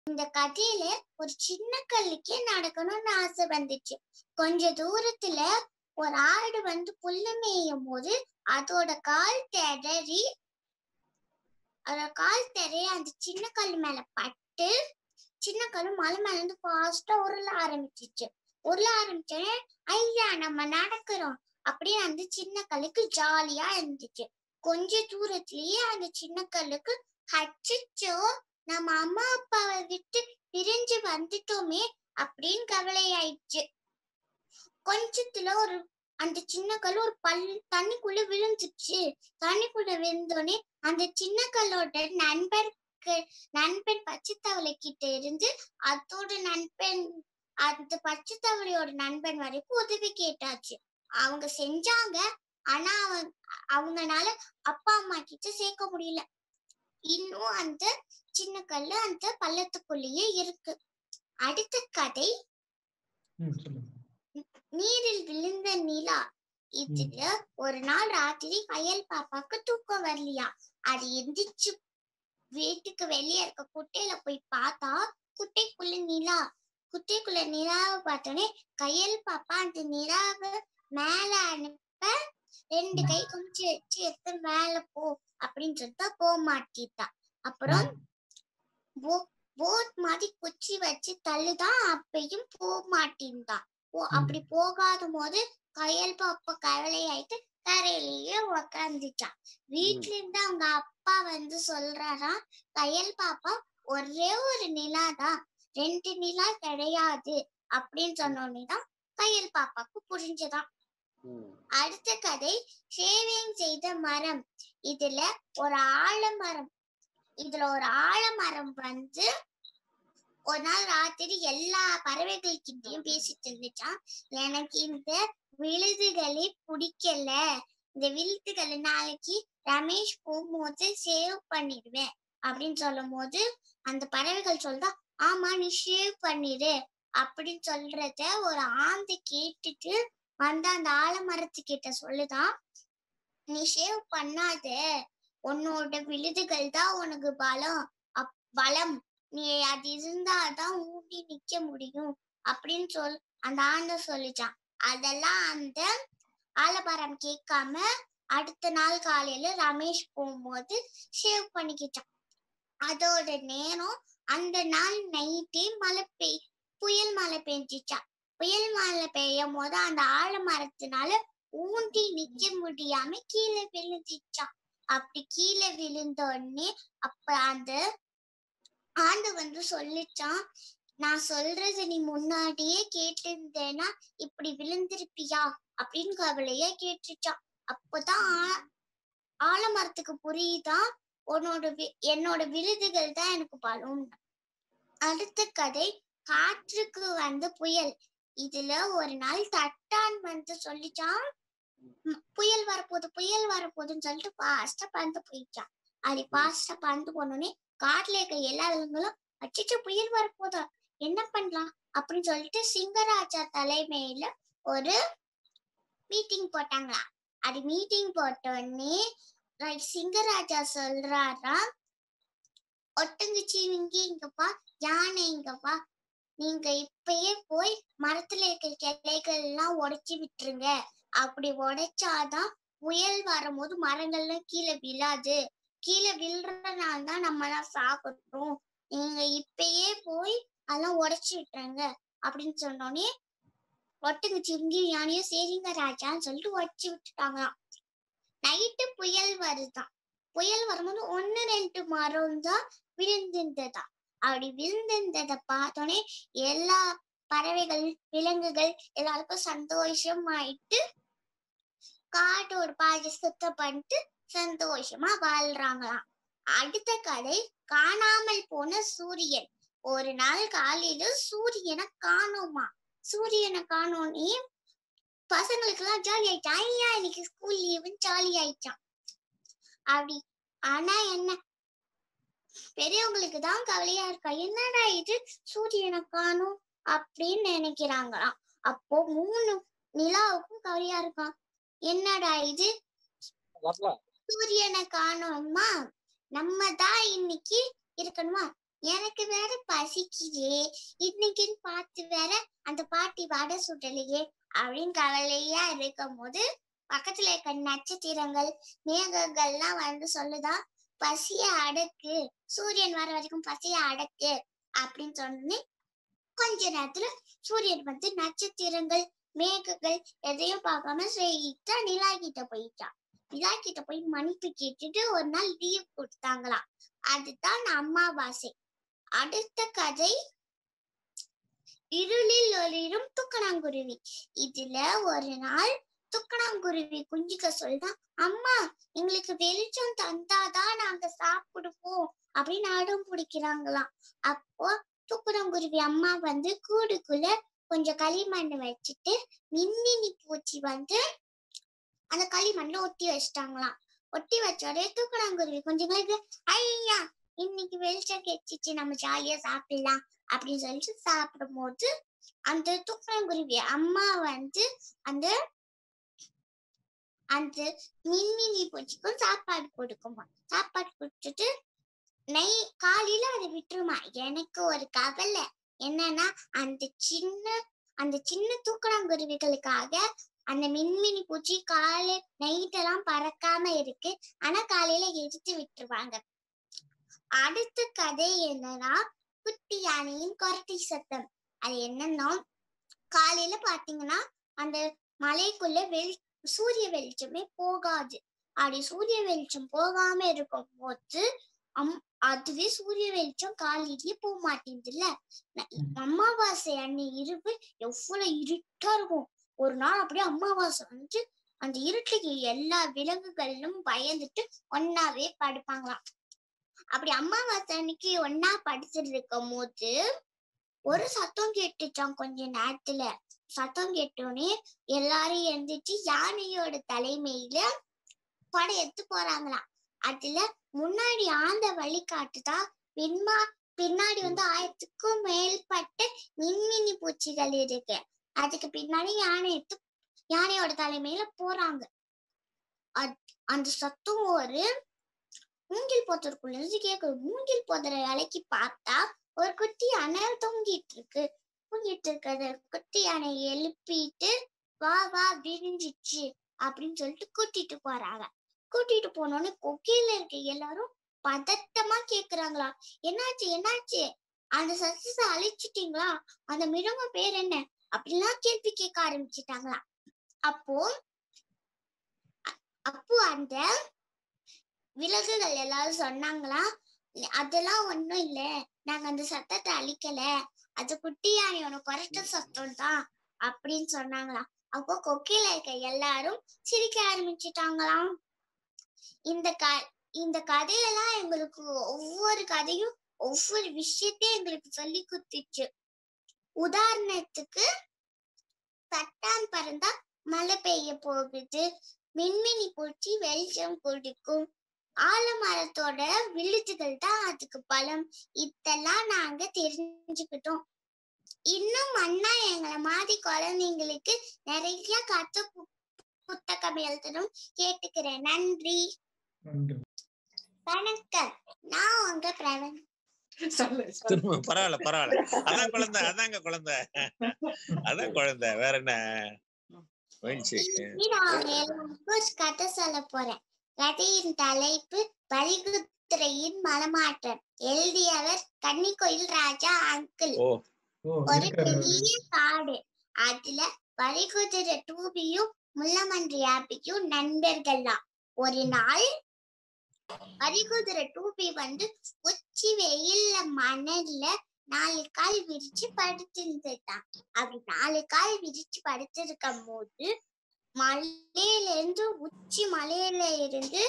இந்த கதையில ஒரு சின்ன கல்லுக்கே நடக்கணும்னு ஆசை வந்துச்சு கொஞ்ச தூரத்துல ஒரு ஆடு வந்து புல்லு மேயும் போது அதோட கால் திடறி அதோட கால் தெரிய அந்த சின்ன கல் மேல பட்டு சின்ன கல்லு மலை மேல இருந்து ஃபாஸ்டா உருள ஆரம்பிச்சிச்சு உருள ஆரம்பிச்சோடனே ஐயா நம்ம நடக்கிறோம் அப்படியே அந்த சின்ன கல்லுக்கு ஜாலியா இருந்துச்சு கொஞ்ச தூரத்திலேயே அந்த சின்ன கல்லுக்கு ஹச்சிச்சோ நம்ம அம்மா அப்பாவை விட்டு பிரிஞ்சு வந்துட்டோமே அப்படின்னு கவலை ஆயிடுச்சு கொஞ்சத்துல ஒரு அந்த சின்ன கல் ஒரு பல் தண்ணிக்குள்ள விழுந்துச்சு தண்ணிக்குள்ள விழுந்தோடனே அந்த சின்ன கல்லோட நண்பருக்கு நண்பன் பச்சை தவளை கிட்ட இருந்து அதோட நண்பன் அந்த பச்சை தவளையோட நண்பன் வரைக்கும் உதவி கேட்டாச்சு அவங்க செஞ்சாங்க ஆனா அவங்க அவங்கனால அப்பா அம்மா கிட்ட சேர்க்க முடியல இன்னும் அந்த சின்ன கல்லு அந்த பள்ளத்துக்குள்ளேயே இருக்கு அடுத்த கதை ம் சொல்லுங்க நீரில் விழுந்த நிலா இதுல ஒரு நாள் ராத்திரி கயல் பாப்பாக்கு தூக்கம் வரலையா அது எந்திரிச்சு வீட்டுக்கு வெளியே இருக்க குட்டையில போய் பார்த்தா குட்டைக்குள்ள நிலா குட்டைக்குள்ள நிலாவை பார்த்தோன்னே கயல் பாப்பா அந்த நிலாவை மேல அனுப்ப ரெண்டு கை குமிச்சு வச்சு எடுத்து மேல போ அப்படின்னு சொல்லிட்டு போக மாட்டிட்டா அப்புறம் போ- போட் மாதிரி குச்சி வச்சு தள்ளுதான் அப்பயும் போக மாட்டேன்தான் ஓ அப்படி போகாத போது கயல் பாப்பா கவலை ஆயிட்டு கரையிலேயே உக்காந்துட்டான் வீட்ல இருந்து அவங்க அப்பா வந்து சொல்றாராம் கயல் பாப்பா ஒரே ஒரு நிலாதான் ரெண்டு நிலா கிடையாது அப்படின்னு சொன்னோடனேதான் கயல் பாப்பாக்கு புரிஞ்சதாம் ம் அடுத்த கதை சேவிங் செய்த மரம் இதுல ஒரு ஆலமரம் இதுல ஒரு ஆலமரம் வந்து ஒரு நாள் ராத்திரி எல்லா பறவைகள் கிட்டயும் பேசிட்டு இருந்துச்சாம் எனக்கு இந்த விழுதுகளை பிடிக்கல இந்த விழுதுகளை நாளைக்கு ரமேஷ் போகும்போது சேவ் பண்ணிடுவேன் அப்படின்னு சொல்லும் போது அந்த பறவைகள் சொல்றா ஆமா நீ ஷேவ் பண்ணிடு அப்படின்னு சொல்றத ஒரு ஆந்தை கேட்டுட்டு வந்து அந்த ஆலமரத்துக்கிட்ட சொல்லுதான் நீ ஷேவ் பண்ணாத உன்னோட விழுதுகள் தான் உனக்கு பலம் அப் பலம் நீ அது இருந்தாதான் ஊட்டி நிக்க முடியும் அப்படின்னு சொல் அந்த ஆண்டை சொல்லிச்சான் அதெல்லாம் அந்த ஆலமரம் கேட்காம அடுத்த நாள் காலையில ரமேஷ் போகும்போது ஷேவ் பண்ணிக்கிச்சான் அதோட நேரம் அந்த நாள் நைட்டே மழை பெய் புயல் மழை பெஞ்சிச்சா புயல் மழை பெய்யும் போது அந்த ஆலமரத்தினால ஊண்டி நிக்க முடியாம கீழே விழுந்துச்சான் அப்படி கீழே விழுந்த உடனே அப்ப அந்த ஆண்டு வந்து சொல்லிச்சான் நான் சொல்றது நீ முன்னாடியே கேட்டிருந்தேன்னா இப்படி விழுந்திருப்பியா அப்படின்னு கவலையா கேட்டுச்சான் அப்பதான் ஆ- ஆலமரத்துக்கு புரியுதான் உன்னோட வி- என்னோட விருதுகள் தான் எனக்கு பலம் அடுத்த கதை காற்றுக்கு வந்த புயல் இதுல ஒரு நாள் தட்டான் வந்து சொல்லிச்சான் "ம், புயல் வரப்போகுது புயல் வரப்போகுதுன்னு சொல்லிட்டு ஃபாஸ்டா பறந்து போயிடுச்சான் அது ஃபாஸ்டா பறந்து போனோடனே காட்டுல இருக்க எல்லா விலங்குகளும் அச்சச்சோ புயல் வரப்போதா என்ன பண்ணலாம் அப்படின்னு சொல்லிட்டு சிங்கராஜா தலைமையில ஒரு மீட்டிங் போட்டாங்களாம் அது மீட்டிங் போட்ட உடனே right, சிங்கராஜா சொல்றாரா ஒட்டங்குச்சி இங்க இங்கப்பா யானை இங்கப்பா நீங்க இப்பயே போய் மரத்துல இருக்க கிளைகள் எல்லாம் உடைச்சு விட்டுருங்க அப்படி உடைச்சாதான் புயல் வரும்போது மரங்கள்லாம் கீழே விழாது கீழே விழுறதுனால தான் நம்ம எல்லாம் சாப்பிடுறோம் நீங்க இப்பயே போய் அதெல்லாம் உடைச்சு விட்டுருங்க அப்படின்னு சொன்னோடனே ஒட்டுங்குச்சி இங்கேயும் யானையும் சரிங்க ராஜான்னு சொல்லிட்டு உடைச்சு விட்டுட்டாங்களாம் நைட்டு புயல் வருதாம் புயல் வரும்போது ஒண்ணு ரெண்டு மரம் தான் விழுந்திருந்ததா அப்படி விழுந்திருந்ததை பார்த்தோன்னே எல்லா பறவைகள் விலங்குகள் எல்லாருக்கும் சந்தோஷம் ஆயிட்டு காட்டோட பாதி சுத்தம் பண்ணிட்டு சந்தோஷமா வாழ்றாங்களாம் அடுத்த கதை காணாமல் போன சூரியன் ஒரு நாள் காலையில சூரியனை காணோமா சூரியனை காணோனே பசங்களுக்கு எல்லாம் ஜாலி ஆயிடுச்சு ஐயா இன்னைக்கு ஸ்கூல் லீவுன்னு ஜாலி ஆயிடுச்சான் அப்படி ஆனா என்ன பெரியவங்களுக்கு தான் கவலையா இருக்கா என்னடா இது சூரியனை காணும் அப்படின்னு நினைக்கிறாங்களாம் அப்போ மூணு நிலாவுக்கும் கவலையா இருக்கான் என்னடா இது வரலாம் சூரியனை காணோமா நம்ம தான் இன்னைக்கு இருக்கணுமா எனக்கு வேற பசிக்குதே இன்னைக்குன்னு பார்த்து வேற அந்த பாட்டி வடை சுடலையே அப்படின்னு கவலையா இருக்கும் போது பக்கத்துல இருக்க நட்சத்திரங்கள் மேகங்கள்லாம் வந்து சொல்லுதா பசிய அடக்கு சூரியன் வர வரைக்கும் பசிய அடக்கு அப்படின்னு சொன்னே கொஞ்ச நேரத்துல சூரியன் வந்து நட்சத்திரங்கள் மேகங்கள் எதையும் பார்க்காம ஸ்ட்ரெயிட்டா நிலா கிட்ட போயிட்டான் நிலா கிட்ட போய் மன்னிப்பு கேட்டுட்டு ஒரு நாள் லீவ் கொடுத்தாங்களாம் அதுதான் அம்மாவாசை அடுத்த கதை இருளில் ஒளிரும் துக்கணாங்குருவி இதுல ஒரு நாள் துக்கணாங்குருவி குஞ்சுக்க சொல்லுதான் அம்மா எங்களுக்கு வெளிச்சம் தந்தாதான் நாங்க சாப்பிடுவோம் அப்படின்னு அடம் பிடிக்கிறாங்களாம் அப்போ துக்கணாங்குருவி அம்மா வந்து கூடுக்குள்ள கொஞ்சம் களிமண் வச்சுட்டு மின்மினி பூச்சி வந்து அந்த களிமண்ல ஒட்டி வச்சிட்டாங்களாம் ஒட்டி வச்சோடே தூக்கணாங்குருவி கொஞ்சம் நாளைக்கு ஐயா இன்னைக்கு வெளிச்சம் கெச்சிச்சு நம்ம ஜாலியா சாப்பிடலாம் அப்படின்னு சொல்லிட்டு சாப்பிடும் போது அந்த தூக்கணாங்குருவி அம்மா வந்து அந்த அந்த மின்மினி பூச்சிக்கும் சாப்பாடு கொடுக்குமா சாப்பாடு கொடுத்துட்டு நெய் காலையில அதை விட்டுருமா எனக்கு ஒரு கவலை என்னன்னா அந்த சின்ன அந்த சின்ன தூக்கணாங்குருவிகளுக்காக அந்த மின்மினி பூச்சி காலை நைட் எல்லாம் பறக்காம இருக்கு ஆனா காலையில எடுத்து விட்டுருவாங்க அடுத்த கதை என்னன்னா குட்டி யானையின் கொரட்டை சத்தம் அது என்னன்னா காலையில பாத்தீங்கன்னா அந்த மலைக்குள்ள வெளி சூரிய வெளிச்சமே போகாது அப்படி சூரிய வெளிச்சம் போகாம இருக்கும் போது அம் அதுவே சூரிய வெளிச்சம் காலையிலேயே போக மாட்டேங்குதுல்ல ந- அமாவாசை அன்னை இரவு எவ்வளவு இருட்டா இருக்கும் ஒரு நாள் அப்படியே அமாவாசை வந்து அந்த இருட்டுக்கு எல்லா விலங்குகளும் பயந்துட்டு ஒன்னாவே படுப்பாங்களாம் அப்படி அமாவாசை அன்னைக்கு ஒன்னா படுத்துட்டு இருக்கும் போது ஒரு சத்தம் கேட்டுச்சாம் கொஞ்ச நேரத்துல சத்தம் கேட்டோடனே எல்லாரும் எழுந்திரிச்சு யானையோட தலைமையில படையெடுத்து போறாங்களாம் அதுல முன்னாடி ஆந்த வழிகாட்டுதா பின்மா பின்னாடி வந்து ஆயிரத்துக்கும் மேற்பட்ட மின்மினி பூச்சிகள் இருக்கு அதுக்கு பின்னாடி யானை எடுத்து யானையோட தலைமையில போறாங்க அத்- அந்த சத்தம் ஒரு மூங்கில் போத்தருக்குள்ள இருந்து கேக்குது மூங்கில் போதற இலைக்கு பார்த்தா ஒரு குட்டி யானை தொங்கிட்டு இருக்கு தூங்கிட்டு இருக்கிறத குட்டி யானை எழுப்பிட்டு வா வா விரிஞ்சிச்சு அப்படின்னு சொல்லிட்டு கூட்டிட்டு போறாங்க கூட்டிட்டு போனோடனே கொக்கையில இருக்க எல்லாரும் பதட்டமா கேக்குறாங்களா என்னாச்சு என்னாச்சு அந்த சத்தத்தை அழிச்சிட்டீங்களா அந்த மிருகம் பேர் என்ன அப்படிலாம் கேள்வி கேட்க ஆரம்பிச்சிட்டாங்களா அப்போ அ- அப்போ அந்த விலங்குகள் எல்லாரும் சொன்னாங்களா அதெல்லாம் ஒண்ணும் இல்ல நாங்க அந்த சத்தத்தை அழிக்கல அது குட்டி யானையோட குறைச்ச சத்தம் தான் அப்படின்னு சொன்னாங்களாம் அப்போ கொக்கையில இருக்க எல்லாரும் சிரிக்க ஆரம்பிச்சிட்டாங்களாம் இந்த க இந்த கதையெல்லாம் எங்களுக்கு ஒவ்வொரு கதையும் ஒவ்வொரு விஷயத்தையும் எங்களுக்கு சொல்லி குத்துச்சு உதாரணத்துக்கு தட்டான் பறந்தா மழை பெய்ய போகுது மின்மினி பூச்சி வெளிச்சம் கொடுக்கும் ஆலமரத்தோட விழுதுகள் தான் அதுக்கு பலம் இதெல்லாம் நாங்க தெரிஞ்சுக்கிட்டோம் இன்னும் அண்ணா எங்களை மாதிரி குழந்தைங்களுக்கு நிறைய கத்து பு- புத்தகம் எழுதணும் கேட்டுக்கிறேன் நன்றி நன்றி வணக்கம் நான் உங்க பிரவன் திரும்ப பரவாயில்ல பரவாயில்ல அதான் குழந்தை அதாங்க குழந்தை அதான் குழந்தை வேற என்ன மகிழ்ச்சி இன்னைக்கு நான் உங்க எல்லாருக்கும் ஒரு கதை சொல்ல போறேன் கதையின் தலைப்பு பரிகுத்திரையின் மனமாற்றம் எழுதியவர் கன்னிக்கோயில் ராஜா அங்கிள் ஓ ஓ ஒரு இருக்காரு பெரிய காடு அதுல பரிகுதிரை டூபியும் முள்ளமன்றி ஆப்பிக்கும் நண்பர்கள்லாம் ஒரு நாள் பரிகுதிரை டூபி வந்து உச்சி வெயில்ல மணல்ல நாலு கால் விரிச்சு படுத்திருந்துதான் அப்படி நாலு கால் விரிச்சு படுத்திருக்கும் போது மலையில இருந்து உச்சி மலையில இருந்து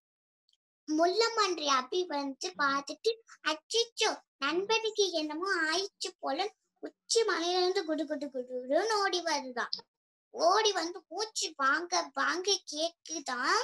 முள்ளமன்றி அபி வந்து பார்த்துட்டு அச்சோ நண்பனுக்கு என்னமோ ஆயிடுச்சு போல உச்சி மலையில இருந்து குடு குடு குடுன்னு ஓடி வருதான் ஓடி வந்து மூச்சு வாங்க வாங்க கேக்குதான்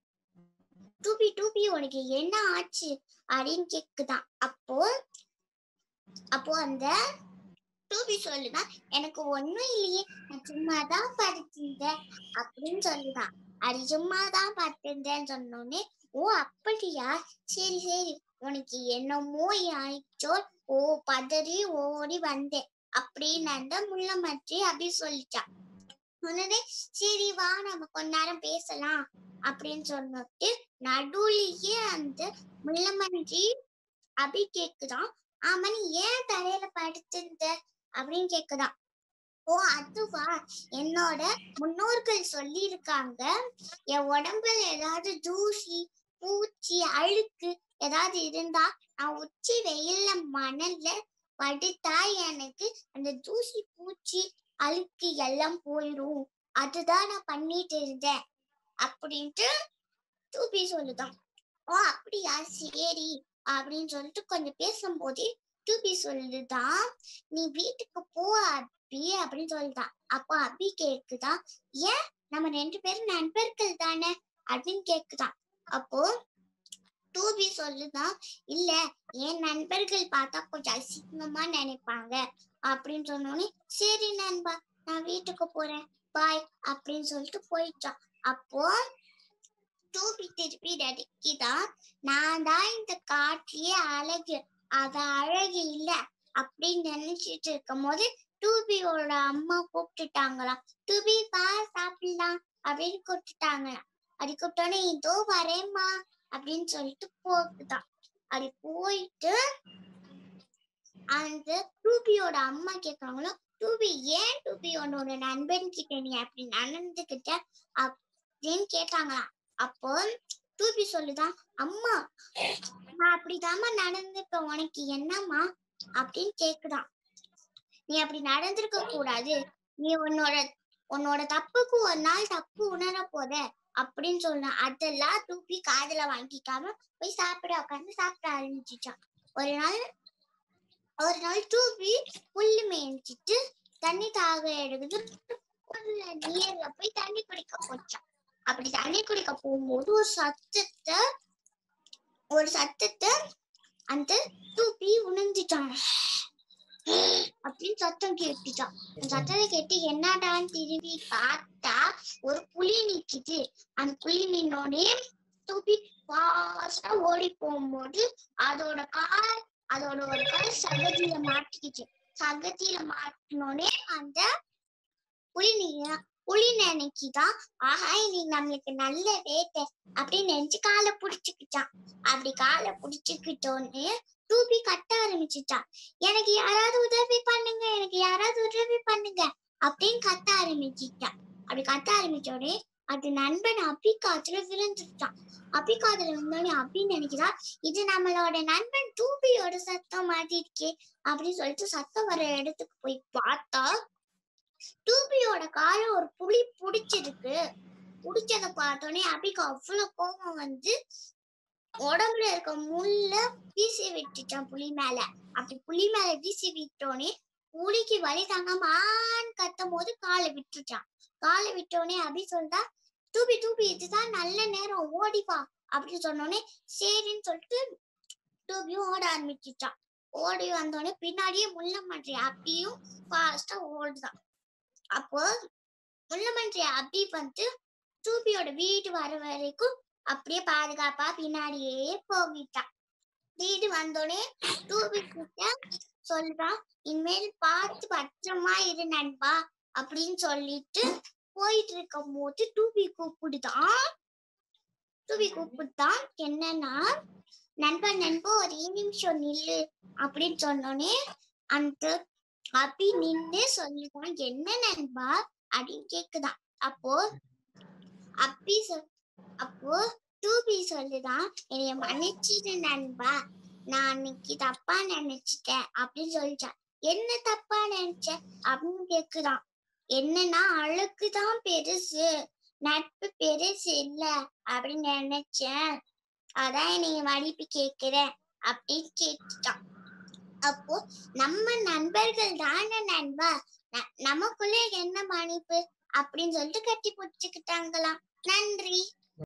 டூபி டூபி உனக்கு என்ன ஆச்சு அப்படின்னு கேக்குதான் அப்போ அப்போ அந்த டூபி சொல்லுதான் எனக்கு ஒண்ணும் இல்லையே நான் சும்மாதான் படுத்திருந்தேன் அப்படின்னு சொல்லுதான் அது சும்மாதான் படுத்திருந்தேன்னு சொன்னோடனே ஓ அப்படியா சரி சரி உனக்கு என்னமோ ஆயிடுச்சோ ஓ பதறி ஓடி வந்தேன் அப்படின்னு அந்த முள்ளமற்றி அப்படி சொல்லிட்டா உடனே சரி வா நம்ம கொஞ்ச நேரம் பேசலாம் அப்படின்னு சொன்னிட்டு நடுவுலயே அந்த முள்ளமன்றி அபி கேக்குதான் ஆமா நீ ஏன் தரையில படுத்திருந்த அப்படின்னு கேக்குதான் ஓ அதுவா என்னோட முன்னோர்கள் சொல்லியிருக்காங்க என் உடம்புல ஏதாவது தூசி பூச்சி அழுக்கு ஏதாவது இருந்தா நான் உச்சி வெயில்ல மணல்ல படுத்தா எனக்கு அந்த தூசி பூச்சி அழுக்கு எல்லாம் போயிடும் அதுதான் நான் பண்ணிட்டு இருந்தேன் அப்படின்ட்டு டூபி சொல்லுதான் ஓ அப்படியா சரி அப்படின்னு சொல்லிட்டு கொஞ்சம் பேசும்போதே டூபி சொல்லுதான் நீ வீட்டுக்கு போ அபி அப்படின்னு சொல்லுதான் அப்போ அபி கேக்குதான் ஏன் நம்ம ரெண்டு பேரும் நண்பர்கள் தானே அப்படின்னு கேக்குதான் அப்போ டூபி சொல்லுதான் இல்ல என் நண்பர்கள் பார்த்தா கொஞ்சம் அசிங்கமா நினைப்பாங்க அப்படின்னு சொன்னோடனே சரி நண்பா நான் வீட்டுக்கு போறேன் பாய் அப்படின்னு சொல்லிட்டு போயிட்டான் அப்போ டூபி திருப்பி நடிக்கிதான் நான் தான் இந்த காட்சியே அழகு அவ அழகு இல்ல அப்படின்னு நினைச்சிட்டு இருக்கும் போது டூபியோட அம்மா கூப்பிட்டுட்டாங்களாம் டூபி வா சாப்பிடலாம் அப்படின்னு கூப்பிட்டுட்டாங்களாம் அப்படி கூப்பிட்டோன்னே இதோ வரேம்மா அப்படின்னு சொல்லிட்டு போகுதான் அப்படி போயிட்டு அந்த டூபியோட அம்மா கேக்குறாங்களோ டூபி ஏன் டூபி உன்னோட நண்பன் கிட்ட நீ அப்படி நடந்துகிட்ட அப்படின்னு கேட்டாங்களாம் அப்போ டூபி சொல்லுதான் அம்மா நான் அப்படிதாம்மா நடந்துப்பேன் உனக்கு என்னம்மா அப்படின்னு கேக்குதான் நீ அப்படி நடந்திருக்க கூடாது நீ உன்னோட உன்னோட தப்புக்கு ஒரு நாள் தப்பு உணர போத அப்படின்னு சொன்ன அதெல்லாம் தூப்பி காதுல வாங்கிக்காம போய் சாப்பிட உட்காந்து சாப்பிட ஆரம்பிச்சிட்டான் ஒரு நாள் ஒரு நாள் டூபி புல்லு மேய்ச்சிட்டு தண்ணி தாக எடுக்குது உள்ள நீர்ல போய் தண்ணி குடிக்க போச்சான் அப்படி தண்ணி குடிக்க போகும்போது ஒரு சத்தத்தை ஒரு சத்தத்தை அந்த டூபி உணர்ந்துட்டான் அப்படின்னு சத்தம் கேட்டுச்சான் அந்த சத்தத்தை கேட்டு என்னடான்னு திரும்பி பார்த்தா ஒரு புலி நிக்குது அந்த புலி நின்னோடனே டூபி ஃபாஸ்டா ஓடி போகும்போது அதோட கால் அதோட ஒரு கால் சகதியில மாட்டிக்கிச்சு சகதியில மாட்டினோடனே அந்த புலி நீ- புலி நினைக்கிதான் ஆஹா இன்னைக்கு நம்மளுக்கு நல்ல வேட்டை அப்படின்னு நினைச்சு காலை புடிச்சுக்கிட்டான் அப்படி காலை புடிச்சுக்கிட்டோன்னு டூபி கத்த ஆரம்பிச்சுட்டான் எனக்கு யாராவது உதவி பண்ணுங்க எனக்கு யாராவது உதவி பண்ணுங்க அப்படின்னு கத்த ஆரம்பிச்சுட்டான் அப்படி கத்த ஆரம்பிச்சோடனே அது நண்பன் அபி காத்துல விழுந்துட்டான் அபி காதுல விழுந்தோடனே அபி நினைக்கிறா இது நம்மளோட நண்பன் டூபியோட சத்தம் மாதிரி இருக்கே அப்படின்னு சொல்லிட்டு சத்தம் வர இடத்துக்கு போய் பார்த்தா டூபியோட கால ஒரு புலி புடிச்சிருக்கு புடிச்சத பார்த்தோன்னே அபிக்கு அவ்வளவு கோபம் வந்து உடம்புல இருக்க முள்ள வீசி விட்டுட்டான் புலி மேல அப்படி புலி மேல வீசி விட்டோனே புலிக்கு வலி தாங்காம ஆண் கத்தும் போது காலை விட்டுட்டான் காலை விட்டோனே அபி சொல்றா டூபி டூபி இதுதான் நல்ல நேரம் ஓடி வா அப்படின்னு சொன்னோடனே சரின்னு சொல்லிட்டு டூபியும் ஓட ஆரம்பிச்சுட்டான் ஓடி வந்தோடனே பின்னாடியே முள்ளமன்றி அபியும் ஃபாஸ்டா ஓடுதான் அப்போ முள்ளமன்றி அபி வந்து டூபியோட வீடு வர வரைக்கும் அப்படியே பாதுகாப்பா பின்னாடியே போகிட்டான் வீடு வந்தோடனே டூபி கிட்ட சொல்றான் இனிமேல் பார்த்து பத்திரமா இரு நண்பா அப்படின்னு சொல்லிட்டு போயிட்டு இருக்கும் போது டூபி கூப்பிடுதான் டூபி கூப்பிடுதான் என்னன்னா நண்பா நண்பா ஒரே நிமிஷம் நில்லு அப்படின்னு சொன்னோடனே அந்த அபி நின்னு சொல்லிதான் என்ன நண்பா அப்படின்னு கேக்குதான் அப்போ அப்பி சொல் அப்போ டூபி சொல்லுதான் என்னைய மன்னிச்சிடு நண்பா நான் அன்னைக்கு தப்பா நினைச்சிட்டேன் அப்படின்னு சொல்லிட்டான் என்ன தப்பா நினைச்ச அப்படின்னு கேக்குறான் என்னன்னா அழுக்குதான் பெருசு நட்பு பெருசு இல்ல அப்படின்னு நினைச்சேன் அதான் என்னைய மன்னிப்பு கேக்குறேன் அப்படின்னு கேட்டுட்டான் அப்போ நம்ம நண்பர்கள் தானே நண்பா ந- நமக்குள்ள என்ன மன்னிப்பு அப்படின்னு சொல்லிட்டு கட்டி பிடிச்சுக்கிட்டாங்களாம் நன்றி